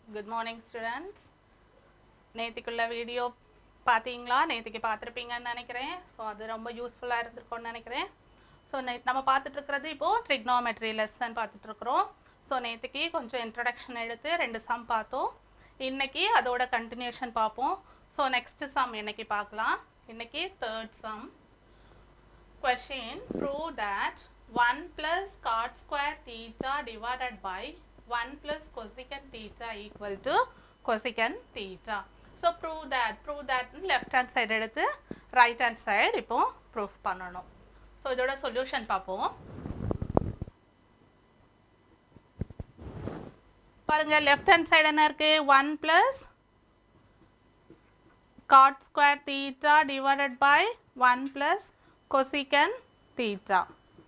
Good morning students நேற்றுக்குள்ள video பார்த்தீங்களா நேற்றுக்கு பார்த்துருப்பீங்கன்னு நினைக்கிறேன் ஸோ அது ரொம்ப யூஸ்ஃபுல்லாக இருந்திருக்கும்னு நினைக்கிறேன் ஸோ நே நம்ம பார்த்துட்டு இருக்கிறது இப்போது ட்ரிக்னாமெட்ரி லெசன் பார்த்துட்டு இருக்கிறோம் ஸோ நேற்றுக்கு கொஞ்சம் இன்ட்ரடக்ஷன் எடுத்து ரெண்டு சம் பார்த்தோம் இன்னைக்கு அதோட கண்டினியூஷன் பார்ப்போம் ஸோ நெக்ஸ்ட் சம் இன்னைக்கு பார்க்கலாம் இன்னைக்கு third sum question prove that 1 plus cot square theta divided by 1 plus cosecant theta equal to cosecant theta so prove that prove that left hand side எடுத்து right hand side இப்போ proof பண்ணணும் so இதோட solution பார்ப்போம் பாருங்க left hand side என்ன இருக்கு 1 plus cot square theta divided by 1 plus cosecant theta.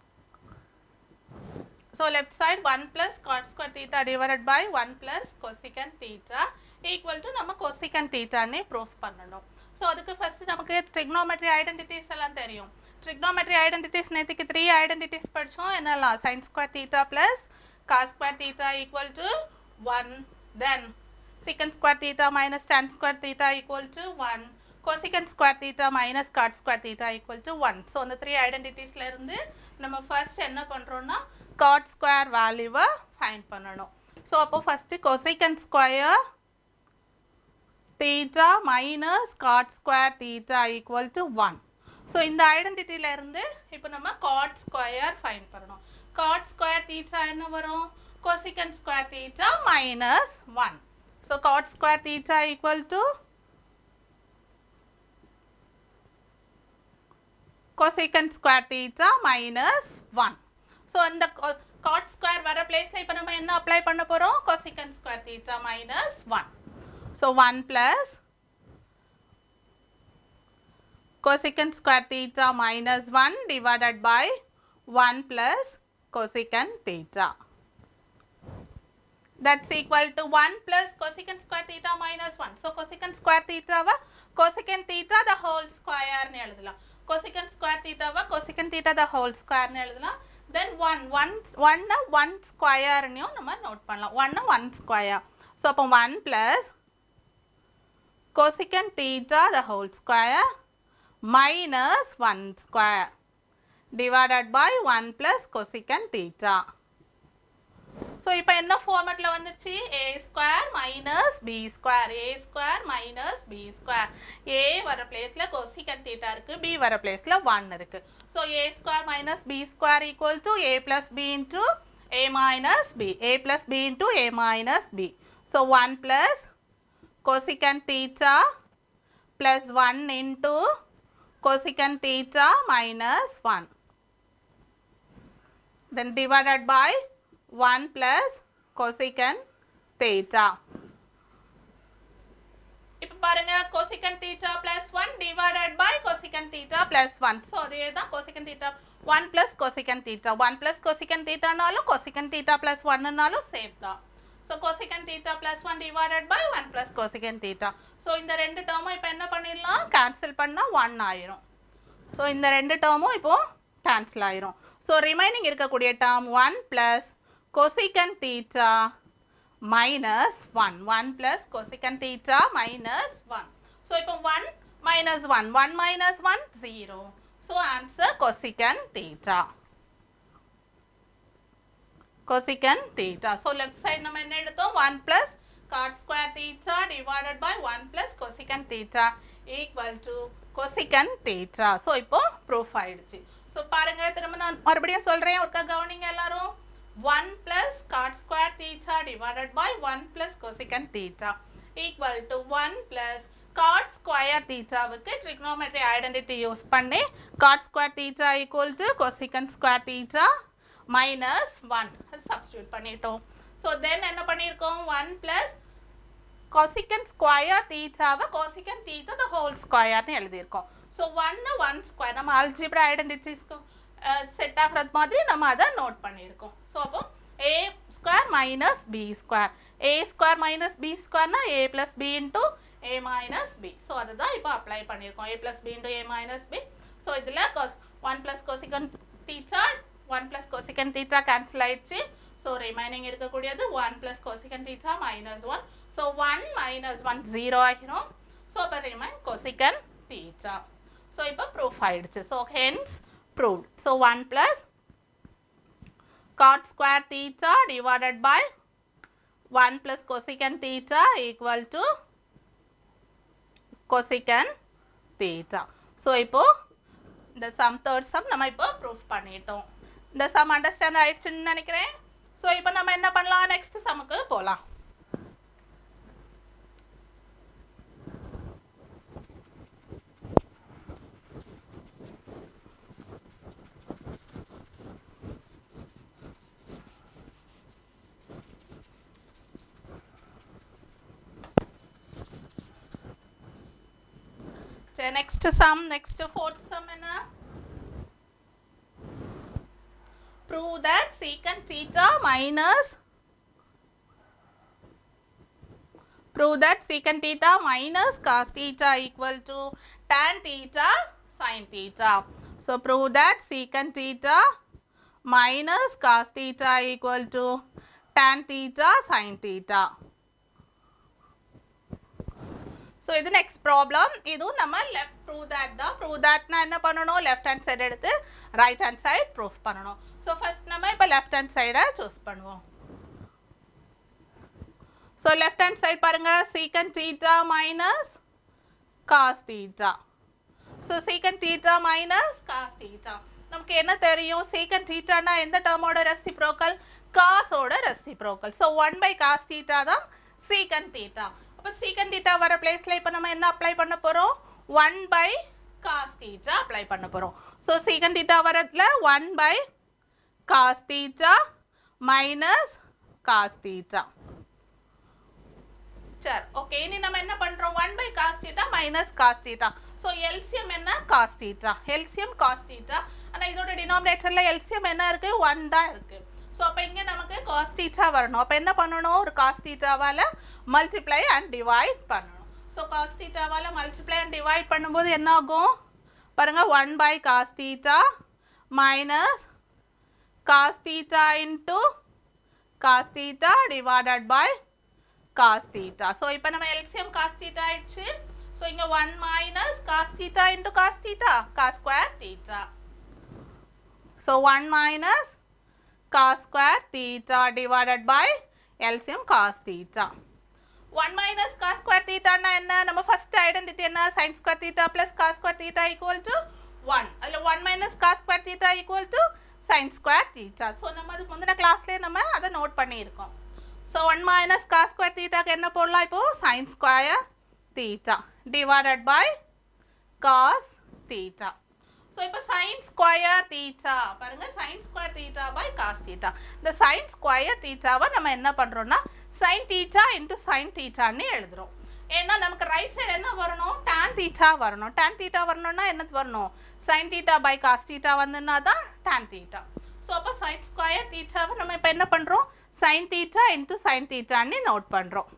So left side 1 plus cot square theta divided by 1 plus cosecant theta equal to நம்ம cosecant theta னே proof பண்ணணும். So அதுக்கு first நமக்கு trigonometry identities எல்லாம் தெரியும். trigonometry identities நேத்திக்கு 3 identities படிச்சோம் என்னெல்லாம் sin square theta plus cos square theta equal to 1 then secant square theta minus tan square theta equal to 1 cosecant square theta minus cot square theta equal to 1 so அந்த three ஐடென்டிட்டிஸ்ல இருந்து நம்ம first என்ன பண்றோம்னா cot square வேல்யூவை find பண்ணணும் so அப்போ first cosecant square theta minus cot square theta equal to 1 so இந்த ஐடென்டிட்டில இருந்து இப்போ நம்ம cot ஸ்கொயர் ஃபைண்ட் பண்ணணும் cot ஸ்கொயர் theta என்ன வரும் cosecant square theta minus 1 so cot square theta equal to cosecant square theta minus 1. So, இந்த co- cot square வர பிளேஸ்ல இப்போ நம்ம என்ன அப்ளை பண்ண போறோம் cosecant square theta minus 1. So, 1 plus cosecant square theta minus 1 divided by 1 plus cosecant theta. That's equal to 1 plus cosecant square theta minus 1. So, cosecant square theta வ cosecant theta the whole square னு எழுதலாம். cosecant square theta வ cosecant theta the whole square னு எழுதலாம். Then 1, 1, 1 1 square னையும் நம்ம note பண்ணலாம். 1 1 square. So, அப்போ 1 plus cosecant theta the whole square minus 1 square divided by 1 plus cosecant theta. So இப்போ என்ன ஃபார்மேட்டில் வந்துருச்சு A square minus B square A square minus B square A வர பிளேஸில் கொசிகன் தீட்டா இருக்கு பி வர பிளேஸில் ஒன் இருக்கு so A square minus B square equal to A plus B into A minus B A plus B into A minus B so one plus cosecant theta plus 1 into cosecant theta minus 1 then divided by 1 plus cosecant theta இப்போ பாருங்க cosecant theta plus 1 divided by cosecant theta plus 1 so அதே தான் cosecant theta 1 plus cosecant theta 1 plus cosecant thetaனாலும் cosecant theta plus 1னாலும் same தான் so cosecant theta plus 1 divided by 1 plus cosecant theta so இந்த ரெண்டு டேர்மும் இப்போ என்ன பண்ணிடலாம் கேன்சல் பண்ணால் 1 ஆயிரும் ஸோ இந்த ரெண்டு டேர்மும் இப்போ கேன்சல் ஆயிரும் ஸோ ரிமைனிங் இருக்கக்கூடிய term one plus cosecant theta minus one one plus cosecant theta minus one so இப்போ one minus one one minus one zero so answer cosecant theta cosecant theta. So left side நம்ம என்ன எடுத்தோம் 1 plus cot square theta divided by 1 plus cosecant theta equal to cosecant theta. So இப்போ proof ஆயிடுச்சு. So பாருங்க திரும்ப நான் மறுபடியும் சொல்றேன் ஒருக்கா கவனிங்க எல்லாரும் 1 plus cot square theta divided by 1 plus cosecant theta equal to 1 plus cot square theta வுக்கு trigonometry identity யூஸ் பண்ணி cot square theta equal to cosecant square theta minus one substitute பண்ணிட்டோம் ஸோ தென் என்ன பண்ணியிருக்கோம் one plus கொசிகன் square தீட்டாவை கொசிகன் theta the whole ஸ்கொயர்னு எழுதியிருக்கோம் so ஒன்று one square நம்ம அல்ஜிப்ரா ஐடென்டிட்டிஸ்க்கு செட் ஆகிறது மாதிரி நம்ம அதை நோட் பண்ணியிருக்கோம் ஸோ அப்போ A square minus B square A square minus B ஸ்கொயர்னா A plus B into A minus B so அதுதான் இப்போ அப்ளை பண்ணியிருக்கோம் A plus B into A minus B so இதில் one plus cosecant theta one plus cosecant theta cancel ஆயிடுச்சு so remaining இருக்கக்கூடியது one plus cosecant theta minus one so one minus one zero ஆகிரும் so அப்போ remain cosecant theta so இப்போ proof ஆயிடுச்சு so hence prove so one plus cot square theta divided by 1 plus cosecant theta equal to cosecant theta. So இப்போ இந்த some third sum நம்ம இப்போ proof பண்ணிட்டோம் இந்த சம் அண்டர்ஸ்டாண்ட் ஆயிடுச்சுன்னு நினைக்கிறேன் ஸோ இப்போ நம்ம என்ன பண்ணலாம் நெக்ஸ்ட் சமுக்கு போகலாம் சரி next sum next fourth sum என்ன prove that secant theta minus prove that secant theta minus cos theta equal to tan theta sin theta so prove that secant theta minus cos theta equal to tan theta sin theta so இது next problem இதுவும் நம்ம left prove that தான் prove தட்னா என்ன பண்ணணும் left hand side எடுத்து right hand side proof பண்ணணும் so first நம்ம இப்போ லெஃப்ட் ஹேண்ட் சைடை சூஸ் பண்ணுவோம் ஸோ லெஃப்ட் ஹேண்ட் சைடு பாருங்க secant theta minus cos theta so secant theta minus cos theta நமக்கு என்ன தெரியும் சீக்கன் தீட்டானா எந்த டேர்மோட ரெசிப்ரோக்கல் காசோட reciprocal so one by cos theta தான் சீக்கன் தீட்டா அப்போ சீக்கன் தீட்டா வர பிளேஸில் இப்போ நம்ம என்ன அப்ளை பண்ண போகிறோம் one by cos theta apply பண்ண போகிறோம் ஸோ சீக்கன் தீட்டா வரதுல one by cos theta minus cos theta சரி ஓகே இனி நம்ம என்ன பண்றோம் one by cos theta minus cos theta so LCM என்ன cos theta LCM cos theta ஆனால் இதோட டினாமினேட்டரில் எல்சிஎம் என்ன இருக்கு ஒன் தான் இருக்கு ஸோ அப்போ இங்கே நமக்கு காஸ் தீட்டா வரணும் அப்போ என்ன பண்ணணும் ஒரு காஸ் தீட்டாவால் மல்டிப்ளை அண்ட் டிவைட் பண்ணணும் ஸோ காஸ் தீட்டாவால் மல்டிப்ளை அண்ட் டிவைட் பண்ணும்போது என்ன ஆகும் பாருங்க one by cos theta minus cos theta into cos theta divided by cos theta. So, இப்போ நம்ம LCM cos theta ஆயிடுச்சு. So, இங்க 1 minus cos theta into cos theta, cos square theta. So, 1 minus cos square theta divided by LCM cos theta. 1 minus cos square theta னா என்ன நம்ம first identity என்ன sin square theta plus cos square theta equal to 1 அதில் 1 minus cos square theta equal to sin square theta so நம்ம அதுக்கு முந்தின கிளாஸ்லேயே நம்ம அதை நோட் பண்ணியிருக்கோம் so one minus cos square தீட்டாக்கு என்ன போடலாம் இப்போ sin square theta divided by cos theta so இப்போ சைன் ஸ்கொயர் தீட்டா பாருங்க sine square theta by cos theta இந்த சைன் ஸ்கொயர் தீட்டாவை நம்ம என்ன பண்ணுறோம்னா சைன் தீட்டா இன்ட்டு சைன் தீட்டான்னு எழுதுறோம் ஏன்னா நமக்கு ரைட் சைடு என்ன வரணும் tan தீட்டா வரணும் tan தீட்டா வரணும்னா என்ன வரணும் sine theta by cos theta வந்துன்னா தான் tan தீட்டா ஸோ அப்போ சைன் ஸ்கொயர் தீட்டாவை நம்ம இப்போ என்ன பண்ணுறோம் சைன் தீட்டா இன்ட்டு சைன் தீட்டான்னு நோட் பண்ணுறோம்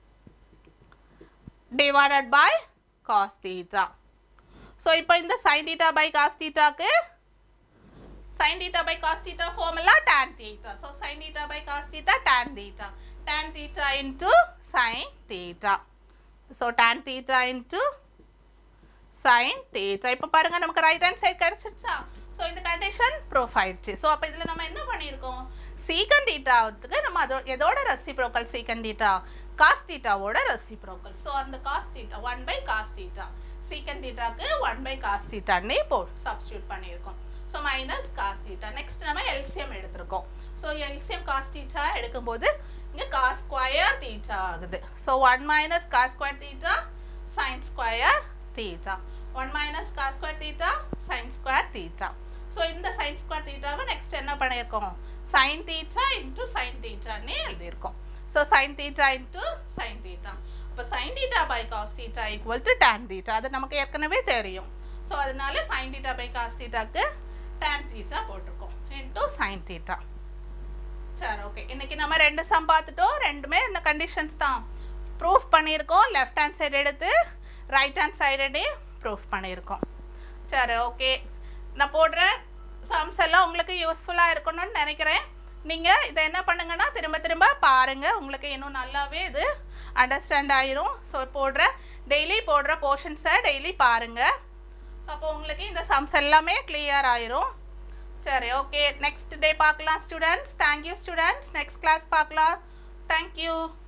divided by cos theta so இப்போ இந்த சைன் தீட்டா பை காஸ் தீட்டாக்கு sin theta by cos theta formula tan theta. So sin theta by cos theta tan theta. Tan theta into sin theta. So tan theta into sin theta. இப்போ பாருங்க நமக்கு right hand side கிடைச்சிருச்சா so இந்த condition proof ஆயிடுச்சு so அப்போ இதில் நம்ம என்ன பண்ணியிருக்கோம் சீக்கன் தீட்டாவுக்கு நம்ம அதோ எதோட ரெசிப்ரோக்கல் சீக்கன் தீட்டா காஸ் தீட்டாவோட ரெசிப்ரோக்கல் ஸோ அந்த cos theta one by cos theta secant தீட்டாக்கு ஒன் பை காஸ் தீட்டான்னே போ சப்ஸ்டியூட் பண்ணியிருக்கோம் so minus cos theta next நம்ம எல்சிஎம் எடுத்திருக்கோம் ஸோ எல்சிஎம் காஸ் தீட்டா எடுக்கும்போது இங்கே காஸ் ஸ்கொயர் தீட்டா ஆகுது so one minus cos square theta sine square theta one minus cos square theta sine square theta so இந்த sine square தீட்டாவை next என்ன பண்ணியிருக்கோம் sine theta into sine தீட்டான்னு எழுதியிருக்கோம் so sine theta into sine theta அப்போ sine theta by cos theta equal to tan theta அது நமக்கு ஏற்கனவே தெரியும் ஸோ அதனால சைன் தீட்டா பை காஸ் தீட்டாக்கு டேன் தீட்டா போட்டிருக்கோம் இன்ட்டு சைன் தீட்டா சரி ஓகே இன்னைக்கு நம்ம ரெண்டு சம் பார்த்துட்டோம் ரெண்டுமே இந்த கண்டிஷன்ஸ் தான் ப்ரூஃப் பண்ணியிருக்கோம் லெஃப்ட் ஹேண்ட் சைடு எடுத்து ரைட் ஹேண்ட் சைடே ப்ரூஃப் பண்ணியிருக்கோம் சரி ஓகே நான் போடுறேன் சம்ஸ் எல்லாம் உங்களுக்கு யூஸ்ஃபுல்லாக இருக்கணும்னு நினைக்கிறேன் நீங்கள் இதை என்ன பண்ணுங்கன்னா திரும்ப திரும்ப பாருங்கள் உங்களுக்கு இன்னும் நல்லாவே இது அண்டர்ஸ்டாண்ட் ஆயிரும் ஸோ போடுற டெய்லி போடுற போர்ஷன்ஸை டெய்லி பாருங்கள் அப்போ உங்களுக்கு இந்த சம்ஸ் எல்லாமே கிளியர் ஆயிரும் சரி ஓகே நெக்ஸ்ட் டே பார்க்கலாம் students thank you students next class பார்க்கலாம் தேங்க்யூ